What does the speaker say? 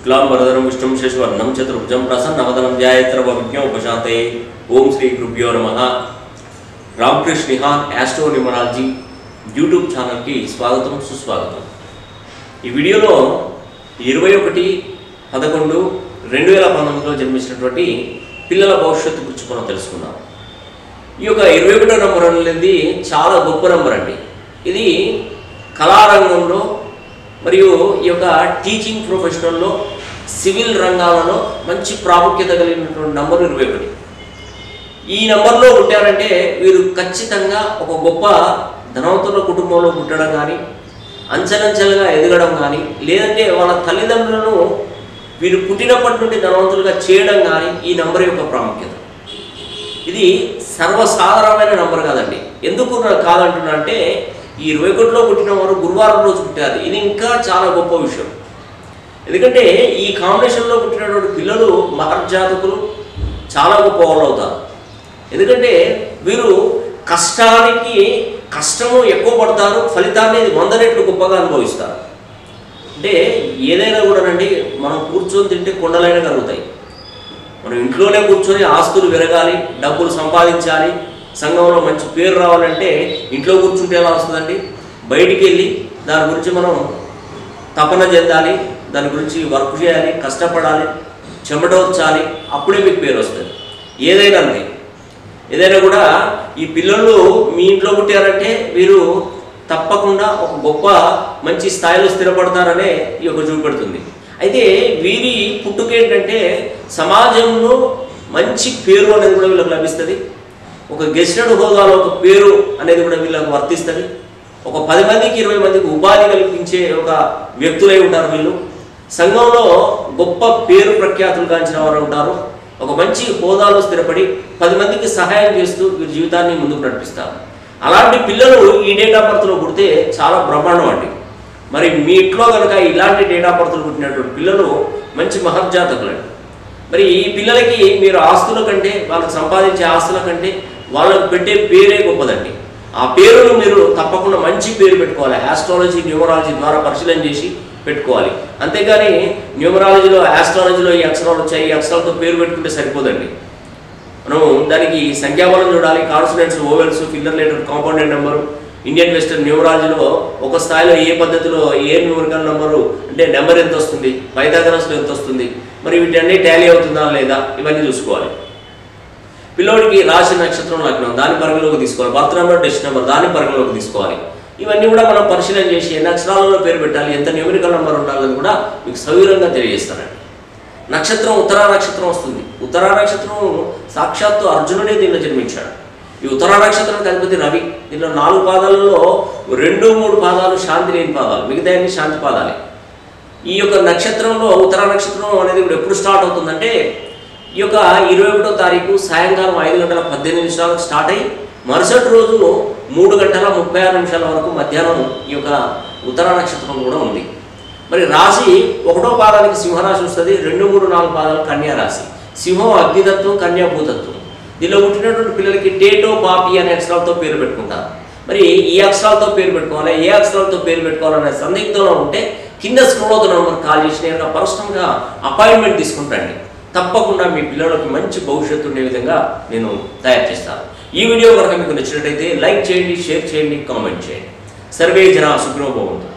శుక్లాంబరధరం విష్ణుం శశివర్ణం చతుర్భుజం ప్రసన్నవదనం ధ్యాయత్రవ విజ్ఞోపశాంతే ఓం శ్రీ గురుభ్యో నమ Ramakrishna Nihan astro numerology YouTube ఛానల్కి స్వాగతం సుస్వాగతం ఈ వీడియోలో ఇరవై ఒకటి పదకొండు రెండు వేల పంతొమ్మిదిలో జన్మించినటువంటి పిల్లల భవిష్యత్తు గురించి మనం తెలుసుకుందాం ఈ యొక్క ఇరవై ఒకటో నంబర్ అనేది చాలా గొప్ప నంబర్ అండి ఇది కళారంగంలో మరియు ఈ యొక్క టీచింగ్ ప్రొఫెషనల్లో సివిల్ రంగాలలో మంచి ప్రాముఖ్యత కలిగినటువంటి నంబర్ ఇరవై ఒకటి ఈ నంబర్లో పుట్టారంటే వీరు ఖచ్చితంగా ఒక గొప్ప ధనవంతుల కుటుంబంలో పుట్టడం కానీ అంచెలంచెలుగా ఎదగడం కానీ లేదంటే వాళ్ళ తల్లిదండ్రులను వీరు పుట్టినప్పటి నుండి ధనవంతులుగా చేయడం కానీ ఈ నంబర్ యొక్క ప్రాముఖ్యత ఇది సర్వసాధారణమైన నంబర్ కాదండి ఎందుకు నా- కాదంటున్నా అంటే ఈ ఇరవై ఒకటిలో పుట్టిన వారు గురువారం రోజు పుట్టారు ఇది ఇంకా చాలా గొప్ప విషయం ఎందుకంటే ఈ కాంబినేషన్లో పుట్టినటువంటి పిల్లలు మహర్జాతకులు చాలా గొప్ప వాళ్ళు అవుతారు ఎందుకంటే వీరు కష్టానికి కష్టము ఎక్కువ పడతారు ఫలితాన్ని వంద రెట్లు గొప్పగా అనుభవిస్తారు అంటే ఏదైనా కూడానండి మనం కూర్చొని తింటే కొండలైనా కలుగుతాయి మనం ఇంట్లోనే కూర్చొని ఆస్తులు పెరగాలి డబ్బులు సంపాదించాలి సంఘంలో మంచి పేరు రావాలంటే ఇంట్లో కూర్చుంటే ఎలా వస్తుందండి బయటికి వెళ్ళి దాని గురించి మనం తపన చెందాలి దాని గురించి వర్క్ చేయాలి కష్టపడాలి చెమటోర్చాలి అప్పుడే మీకు పేరు వస్తుంది ఏదైనా అంతే ఏదైనా కూడా ఈ పిల్లలు మీ ఇంట్లో పుట్టారంటే వీరు తప్పకుండా ఒక గొప్ప మంచి స్థాయిలో స్థిరపడతారనే ఈ యొక్క చూపెడుతుంది అయితే వీరి పుట్టుక ఏంటంటే సమాజంలో మంచి పేరు అనేది కూడా వీళ్ళకి లభిస్తుంది ఒక గెస్టెడ్ హోదాలో ఒక పేరు అనేది కూడా వీళ్ళకి వర్తిస్తుంది ఒక పది మందికి ఇరవై మందికి ఉపాధి కల్పించే ఒక వ్యక్తులై ఉంటారు వీళ్ళు సంఘంలో గొప్ప పేరు ప్రఖ్యాతులు గాంచిన వారు ఉంటారు ఒక మంచి హోదాలో స్థిరపడి పది మందికి సహాయం చేస్తూ వీరి జీవితాన్ని ముందుకు నడిపిస్తారు అలాంటి పిల్లలు ఈ డేట్ ఆఫ్ బర్త్లో పుడితే చాలా బ్రహ్మాండం అండి మరి మీ ఇంట్లో కనుక ఇలాంటి డేట్ ఆఫ్ బర్త్లు పుట్టినటువంటి పిల్లలు మంచి మహర్జాతకులండి మరి ఈ పిల్లలకి మీరు ఆస్తుల కంటే వాళ్ళకి సంపాదించే ఆస్తుల కంటే వాళ్ళకు పెట్టే పేరే గొప్పదండి ఆ పేరును మీరు తప్పకుండా మంచి పేరు పెట్టుకోవాలి ఆస్ట్రాలజీ న్యూమరాలజీ ద్వారా పరిశీలన చేసి పెట్టుకోవాలి అంతేగాని న్యూమరాలజీలో ఆస్ట్రాలజీలో ఈ అక్షరాలు వచ్చాయి ఈ అక్షరాలతో పేరు పెట్టుకుంటే సరిపోదండి మనం దానికి సంఖ్యాబలం చూడాలి consonants vowels filler letter compound number Indian western న్యూమరాలజీలో ఒక స్థాయిలో ఏ పద్ధతిలో ఏ న్యూమరికల్ నెంబరు అంటే నెంబర్ ఎంత వస్తుంది పైథాగరస్లో ఎంత వస్తుంది మరి వీటన్నీ టాలీ అవుతుందా లేదా ఇవన్నీ చూసుకోవాలి పిల్లోడికి రాశి నక్షత్రం లగ్నం దాని పరిగణలోకి తీసుకోవాలి బర్త్ నెంబర్ డెస్ట్ నెంబర్ దాని పరిగణలోకి తీసుకోవాలి ఇవన్నీ కూడా మనం పరిశీలన చేసి ఎన్ని అక్షరాలలో పేరు పెట్టాలి ఎంత న్యూమరికల్ నెంబర్ ఉండాలని కూడా మీకు సవివరంగా తెలియజేస్తానండి నక్షత్రం ఉత్తరా నక్షత్రం వస్తుంది ఉత్తరా నక్షత్రం సాక్షాత్తు అర్జునుడే దీనిలో జన్మించాడు ఈ ఉత్తరా నక్షత్రానికి అధిపతి రవి దీనిలో నాలుగు పాదాలలో రెండు మూడు పాదాలు శాంతి లేని పాదాలు మిగతా అన్ని శాంతి పాదాలే ఈ యొక్క నక్షత్రంలో ఉత్తరా నక్షత్రం అనేది ఇప్పుడు ఎప్పుడు స్టార్ట్ అవుతుందంటే ఈ యొక్క ఇరవై ఒకటో తారీఖు సాయంకాలం ఐదు గంటల పద్దెనిమిది నిమిషాలకు స్టార్ట్ అయ్యి మరుసటి రోజు మూడు గంటల ముప్పై ఆరు నిమిషాల వరకు మధ్యాహ్నం ఈ యొక్క ఉత్తరా నక్షత్రం కూడా ఉంది మరి రాశి ఒకటో పాదానికి సింహరాశి వస్తుంది రెండు మూడు నాలుగు పాదాలు కన్యా రాశి సింహం అగ్నితత్వం కన్యా భూతత్వం దీనిలో పుట్టినటువంటి పిల్లలకి టేటో పాపి అనే అక్షరాలతో పేరు పెట్టుకుంటారు మరి ఈ అక్షరాలతో పేరు పెట్టుకోవాలి ఏ అక్షరాలతో పేరు పెట్టుకోవాలనే సందిగ్ధంలో ఉంటే కింద స్క్రోల్ అవుతున్న నెంబర్ కాల్ చేసి నేను పర్సనల్గా అపాయింట్మెంట్ తీసుకుంటాండి తప్పకుండా మీ పిల్లలకి మంచి భవిష్యత్తు ఉండే విధంగా నేను తయారు చేస్తాను ఈ వీడియో కనుక మీకు నచ్చినట్టయితే లైక్ చేయండి షేర్ చేయండి కామెంట్ చేయండి సర్వే జన సుఖనోభవంతు